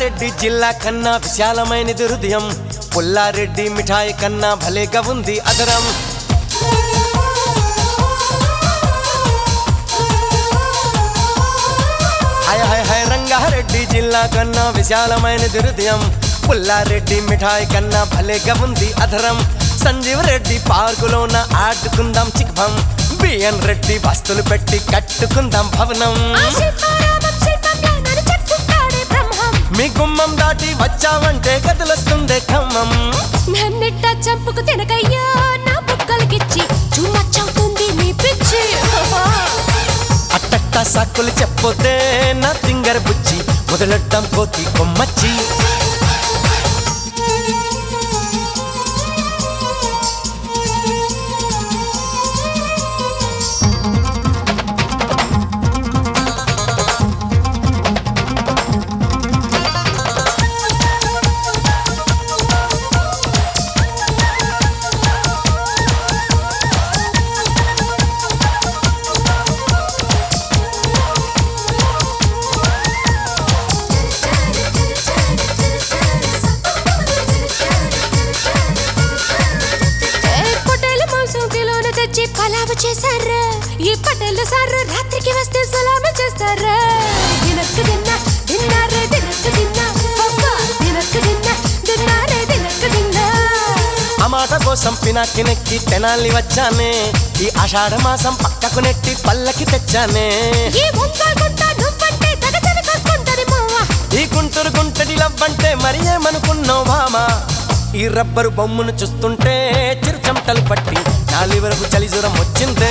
రంగారెడ్డి జిల్లా కన్నా విశాలమైనది హృదయం పుల్లారెడ్డి మిఠాయి కన్నా భలేగా ఉంది అదరం హాయ్ హాయ్ హాయ్ రంగారెడ్డి జిల్లా కన్నా విశాలమైనది హృదయం పుల్లారెడ్డి మిఠాయి కన్నా భలేగా ఉంది అధరం సంజీవ్ రెడ్డి పార్కులోన ఆడుకుందాం చిక్భం బిఎన్ రెడ్డి బస్తులు పెట్టి కట్టుకుందాం భవనం ఆ శిల్పారామం శిల్పంలో నన్ను చెప్పుతాడే బ్రహ్మం మీ గుమ్మం దాటి వచ్చావంటే కదులొస్తుంది ఖమ్మం నన్నిట్ట చంపుకు తినకయ్యా నా బుక్కలకిచ్చి చుమ్మచ్చవుతుంది నీ పిచ్చి అట్టట్ట సాకులు చెప్పొద్దే నా తింగర బుచ్చి మొదలెట్టం కోతి కొమ్మచ్చి ఏ పొట్టేల మాంసం కిలోలు తెచ్చి పలావు చేశారు ఈ పటేల సారు రాత్రికి వస్తే సలాము చేస్తారు దినక్కు తిన్న తిన్నారే దినక్కు తిన్న ఒక్క దినక్కు తిన్న తిన్నారే దినక్కు తిన్న ఆ మాట కోసం పినాకి నెక్కి తెనాలి వచ్చానే ఈ ఆషాఢ మాసం పక్కకు నెట్టి పల్లకి తెచ్చానే ఈ వంక గుంట నువ్వంటే తెగ చెవికొస్తుంటది మావా ఈ గుంటూరు గుంటడి లవ్వంటే మరి ఏమనుకున్నావు భామా ఈ రబ్బరు బొమ్మను చూస్తుంటే చిరు చెమటలు పట్టి నాలి వరకు చలి జ్వరం వచ్చిందే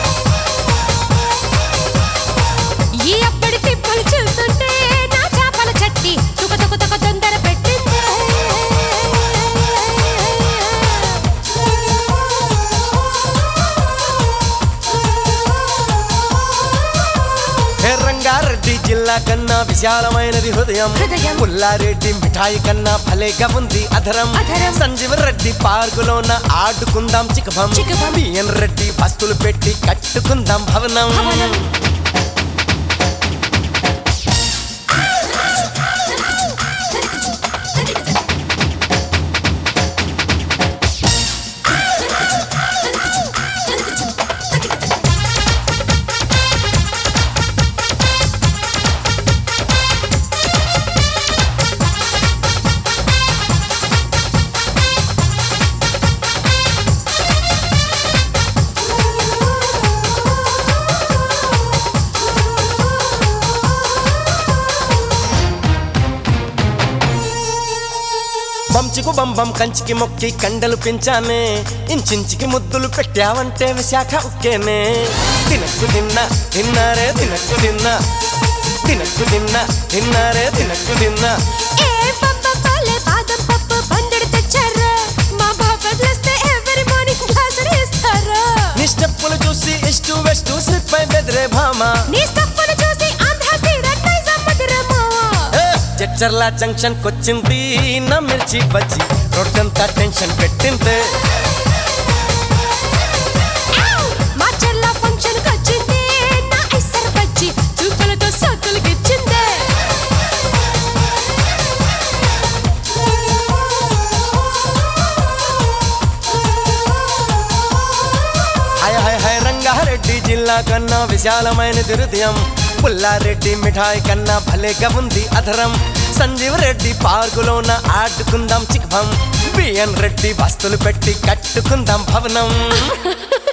ఈ అప్పటి తిప్పలు చూస్తుంటే నా చేపల చట్టి తుక తుక తుక తొందర పెట్టింది హే రంగారెడ్డి జిల్లా కన్నా విశాలమైనది హృదయం హృదయం. పుల్లారెడ్డి మిఠాయి కన్నా భలేగా ఉంది అధరం అధరం. సంజీవ రెడ్డి పార్కులోన ఆడుకుందాం చికభం చికభం. బిఎన్ రెడ్డి బస్తులు పెట్టి కట్టుకుందాం భవనం భవనం. బంచికు బంబం కంచికి మొక్కి కండలు పెంచానే ఇంచించికి ముద్దులు పెట్టావంటే విశాఖ ఉక్కేనే తినక్కు తిన్నా తిన్నారే తినక్కు తిన్నా తినక్కు తిన్నా తిన్నారే తినక్కు తిన్నా ఏ పప్పపాలే బాదం పప్పు బందెడు తెచ్చారు మా బాబడ్లొస్తే ఎవరి మార్నింగ్ గ్లాసులు ఇస్తారు నీ స్టెప్పులు చూసి ఇష్టు వెస్టు స్లిప్ అయి బెదిరే భామా నీ స్టప్పులు చూసి ఆంధ్ర సీడర్ నైజాం మధురమావా ఏ, జడ్చర్ల జంక్షన్ కొచ్చింది నా మిర్చి బజ్జి రోడ్డంతా టెన్షన్ పెట్టింది మా చెల్ల ఫంక్షన్ వచ్చింది నా ఇసర బజ్జి చూపులతో సోకులకి ఇచ్చింది హాయ్ హాయ్ హాయ్ రంగారెడ్డి జిల్లా కన్నా విశాలమైనది హృదయం పుల్లారెడ్డి మిఠాయి కన్నా భలేగా ఉంది అధరం సంజీవ్ రెడ్డి పార్కులోన ఆడుకుందాం చిక్భం బిఎన్ రెడ్డి బస్తులు పెట్టి కట్టుకుందాం భవనం